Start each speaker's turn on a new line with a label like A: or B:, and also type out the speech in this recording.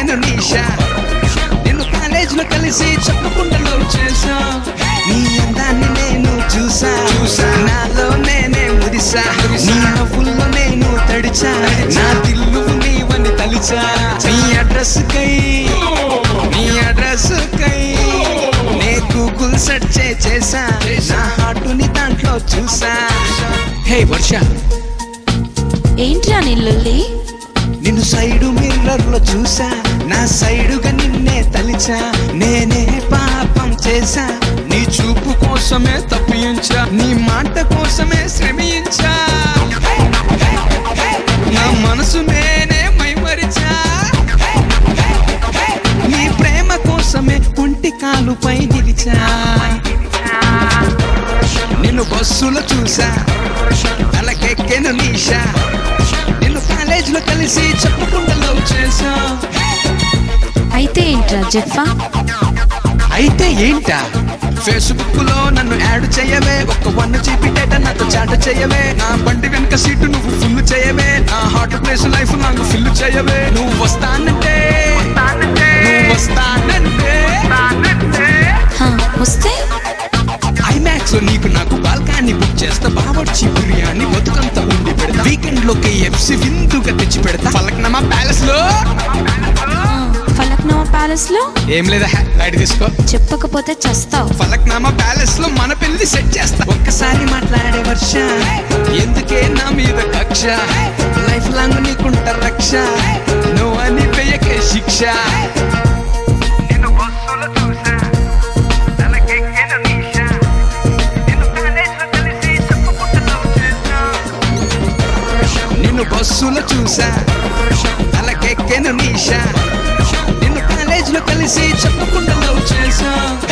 A: తలకెక్కెను నీషా నిన్ను కాలేజ్ లో కలిసి చెప్పకుండా లవ్ చేసా నీ అందాన్ని నేను చూసా చూసా నాలో నేనే మురిసా నీ నవ్వుల్లో నేను తడిచా నా దిల్లు నీవని తలిచా నీ అడ్రస్ కై నీ అడ్రస్ కై నే గూగుల్ సెర్చ్ చేసా నా హార్టుని దాంట్లో చూసా హే వర్ష
B: ఏంట్రా నిల్లుల్లి
A: నిన్ను సైడు మిర్రర్ లో చూసా నా సైడుగా నిన్నే తలిచా నేనే పాపం చేసా నీ చూపు కోసమే తప్పించా నీ మాట కోసమే శ్రమించా నా మనసు నేనే మైమరిచా నీ ప్రేమ కోసమే ఒంటి కాలుపై నిలిచా నిన్ను బస్సులో చూసా తలకెక్కెను నీషా నిన్ను కాలేజ్ లో కలిసి చెప్పకుండా లవ్ చేసా
B: అయితే ఏంట్రా జెఫా
A: అయితే ఏంటా ఫేస్బుక్ లో నన్ను యాడ్ చేయవే ఒక్క వన్ జీబీ డేటా నాతో చాట్ చేయవే నా బండి వెనక సీటు నువ్వు ఫుల్ చేయవే నా హాట్ ప్లేస్ లైఫ్ నాకు ఫిల్ చేయవే నువ్వు వస్తానంటే నువ్వు వస్తానంటే
B: హా, వస్తే
A: ఐమాక్స్ లో నీకు నాకు బాల్కాన్ని బుక్ చేస్తా బావర్చి బిర్యానీ బతుకంతా ఉండి పెడతా వీకెండ్ లో కేఎఫ్సి విందుగా తెచ్చి పెడతా ఫలక్నమా ప్యాలెస్ లో
B: ఆ, ఫలక్నామా ప్యాలెస్ లో
A: ఏం లేదా లైట్ తీసుకో
B: చెప్పకపోతే చస్తావు
A: ఫలక్నామా ప్యాలెస్ లో మన పెళ్లి సెట్ చేస్తా ఒక్కసారి మాట్లాడే వర్ష ఎందుకే నా మీద కక్ష లైఫ్ లాంగ్ నీకుంట రక్ష నువ్వు అని పెయ్యకే శిక్ష నిన్ను బస్సులో చూసా తలకెక్కెను నీషా నిన్ను కాలేజ్లో కలిసి చెప్పకుండా లవ్ చేసా నిన్ను బస్సులో చూసా తలకెక్కెను నీషా నిన్ను కాలేజ్ లో కలిసి చెప్పకుండా లవ్ చేసా